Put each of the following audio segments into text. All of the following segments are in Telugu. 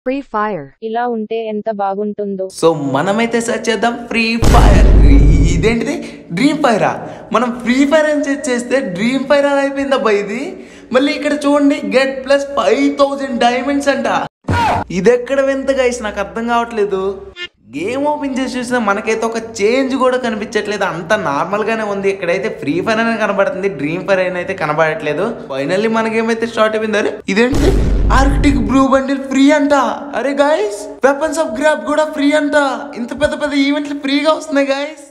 Free Fire. ఇలా ఉంటే ఎంత బాగుంటుందో సో మనమైతే సెర్చ్ చేద్దాం ఫ్రీ ఫైర్ ఇదేంటిది డ్రీమ్ ఫైరా మనం ఫ్రీ ఫైర్ అని సెర్చ్ చేస్తే డ్రీమ్ ఫైర్ అని అయిపోయింది అబ్బా ఇది మళ్ళీ ఇక్కడ చూడండి get plus five thousand diamonds అంట ఇది ఎక్కడ వింత గైస్ నాకు అర్థం కావట్లేదు గేమ్ ఓపెన్ చేసి చూసినా మనకైతే ఒక చేంజ్ కూడా కనిపించట్లేదు అంత నార్మల్ గానే ఉంది ఇక్కడైతే ఫ్రీ ఫైర్ అని కనబడుతుంది డ్రీమ్ ఫైర్ అని అయితే కనబడట్లేదు ఫైనల్లీ మన గేమ్ అయితే స్టార్ట్ అయిపోయింది అరే ఇదేంటి ఆర్కిటిక్ బ్లూ బండిల్ ఫ్రీ అంట అరే గాయస్ వెపన్స్ ఆఫ్ గ్రాప్ కూడా ఫ్రీ అంట ఇంత పెద్ద పెద్ద ఈవెంట్లు ఫ్రీగా వస్తున్నాయి గాయస్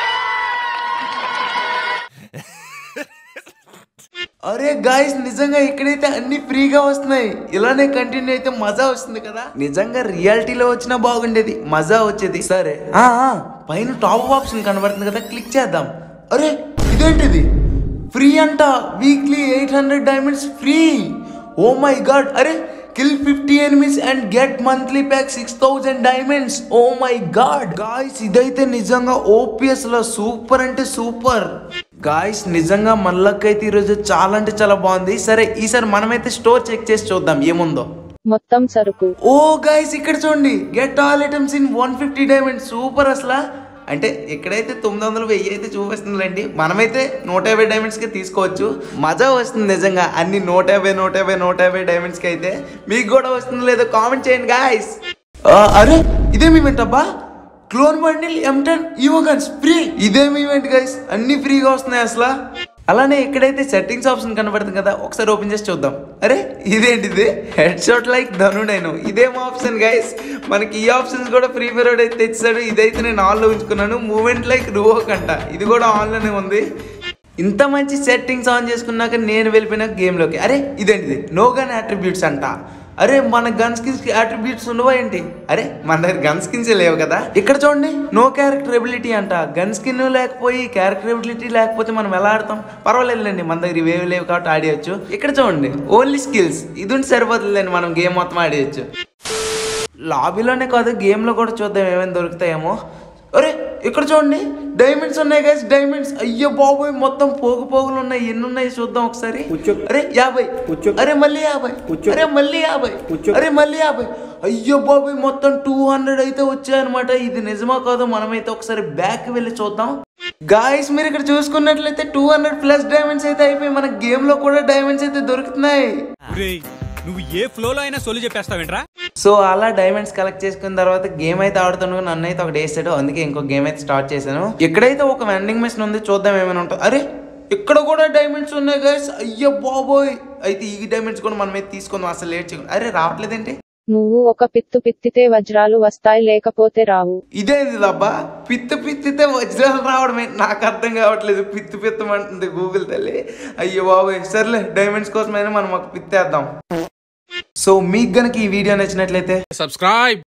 అరే గాయస్ నిజంగా ఇక్కడైతే అన్ని ఫ్రీగా వస్తున్నాయి ఇలానే కంటిన్యూ అయితే మజా వస్తుంది కదా నిజంగా రియాలిటీలో వచ్చినా బాగుండేది మజా వచ్చేది సరే ఆ ఆ, పైన టాప్ ఆప్షన్ కనబడుతుంది కదా క్లిక్ చేద్దాం అరే ఇదేంటిది ఫ్రీ అంట weekly eight hundred diamonds free oh my God అరే kill fifty enemies and get monthly pack six thousand diamonds oh my God guys ఇదైతే నిజంగా ఓపీఎస్ లో సూపర్ అంటే సూపర్ గాయస్ నిజంగా మళ్ళకైతే ఈరోజు చాలా అంటే చాలా బాగుంది సరే ఈసారి మనమైతే స్టోర్ చెక్ చేసి చూద్దాం ఏముందో మొత్తం సరుకు ఓ గాయస్ ఇక్కడ చూడండి get all items in one fifty diamonds super అసలు అంటే ఎక్కడైతే తొమ్మిది వందలు వెయ్యి అయితే చూపిస్తుందిలేండి మనమైతే నూట యాభై డైమండ్స్కి తీసుకోవచ్చు మజా వస్తుంది నిజంగా అన్ని నూట యాభై నూట యాభై నూట యాభై డైమండ్స్కి అయితే మీకు కూడా వస్తుంది లేదో కామెంట్ చేయండి గాయస్ అరే ఇదేమి ఈవెంట్ అబ్బా క్లోన్ బండిల్ ఎంటెన్ ఈవోగన్స్ ఫ్రీ ఇదేమి ఈవెంట్ గైస్ అన్ని ఫ్రీగా వస్తున్నాయి అసలు అలానే ఎక్కడైతే సెట్టింగ్స్ ఆప్షన్ కనబడుతుంది కదా ఒకసారి ఓపెన్ చేసి చూద్దాం అరే ఇదేంటిది హెడ్ షాట్ లైక్ ధనుడైను ఇదేం ఆప్షన్ గైస్ మనకి ఈ ఆప్షన్స్ కూడా ఫ్రీ ఫైర్ అయితే తెచ్చాడు ఇదైతే నేను ఆన్లో ఉంచుకున్నాను మూమెంట్ లైక్ రువోక్ అంట ఇది కూడా ఆన్లోనే ఉంది ఇంత మంచి సెట్టింగ్స్ ఆన్ చేసుకున్నాక నేను వెళ్ళిపోయిన గేమ్లోకి అరే ఇదేంటిది నో గన్ అట్రిబ్యూట్స్ అంట అరే మన గన్ స్కిన్స్ కి అట్రిబ్యూట్స్ ఉండవా ఏంటి అరే మన దగ్గర గన్ స్కిన్స్ లేవు కదా ఇక్కడ చూడండి నో క్యారెక్టర్ ఎబిలిటీ అంట గన్ స్కిన్ లేకపోయి క్యారెక్టర్ ఎబిలిటీ లేకపోతే మనం ఎలా ఆడతాం పర్వాలేదులేండి మన దగ్గర ఇవేవి లేవు కాబట్టి ఆడేయచ్చు ఇక్కడ చూడండి ఓన్లీ స్కిల్స్ ఇది ఉంటే సరిపోతుందండి మనం గేమ్ మొత్తం ఆడేయచ్చు లాబీలోనే కాదు గేమ్లో కూడా చూద్దాం ఏమైనా దొరుకుతాయేమో అరే ఇక్కడ చూడండి డైమండ్స్ ఉన్నాయి గైస్ డైమండ్స్ అయ్యో బాబోయ్ మొత్తం పోగు పోగులు ఉన్నాయి ఎన్ని ఉన్నాయి చూద్దాం ఒకసారి అరే యాభై అరే మళ్ళీ యాభై అరే మళ్ళీ యాభై అరే మళ్ళీ యాభై అయ్యో బాబోయ్ మొత్తం టూ హండ్రెడ్ అయితే వచ్చాయన్నమాట ఇది నిజమా కాదో మనమైతే ఒకసారి బ్యాక్ వెళ్ళి చూద్దాం గాయస్ మీరు ఇక్కడ చూసుకున్నట్లయితే టూ హండ్రెడ్ ప్లస్ డైమండ్స్ అయితే అయిపోయి మన గేమ్ లో కూడా డైమండ్స్ అయితే దొరుకుతున్నాయి రేయ్ నువ్వు ఏ ఫ్లోలో అయినా సొల్లు చెప్పేస్తావేంట్రా సో అలా డైమండ్స్ కలెక్ట్ చేసుకున్న తర్వాత గేమ్ అయితే ఆడుతున్నాను నన్ను అయితే ఒకటి వేసాడు అందుకే ఇంకో గేమ్ అయితే స్టార్ట్ చేశాను ఇక్కడైతే ఒక వెండింగ్ మెషిన్ ఉంది చూద్దాం ఏమైనా ఉంటుంది అరే ఇక్కడ కూడా డైమండ్స్ ఉన్నాయి గైస్ అయ్యో బాబోయ్ అయితే ఈ డైమండ్స్ కూడా మనం అయితే తీసుకుందాం అసలు లేట్ చేయకుండా అరే రావట్లేదేంటి నువ్వు ఒక పిత్తు పిత్తితే వజ్రాలు వస్తాయి లేకపోతే రావు ఇదేంది దబ్బా పిత్తు పిత్తితే వజ్రాలు రావడమే నాకు అర్థం కావట్లేదు పిత్తు పిత్తమంటుంది గూగుల్ తల్లి అయ్యో బాబోయ్ సర్లే డైమండ్స్ కోసమైనా మనం ఒక పిత్తేద్దాం సో మీకు గనక ఈ వీడియో నచ్చినట్లయితే సబ్స్క్రైబ్